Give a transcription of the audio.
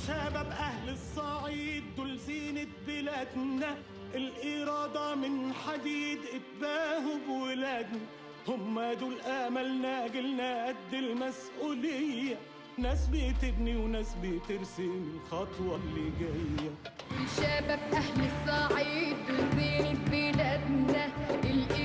شباب أهل الصعيد دول زينة بلادنا الإرادة من حديد اتباهوا بولادنا هم دول آملنا جيلنا قد المسؤولية ناس بتبني وناس بترسم الخطوة اللي جاية شباب أهل الصعيد زينة بلادنا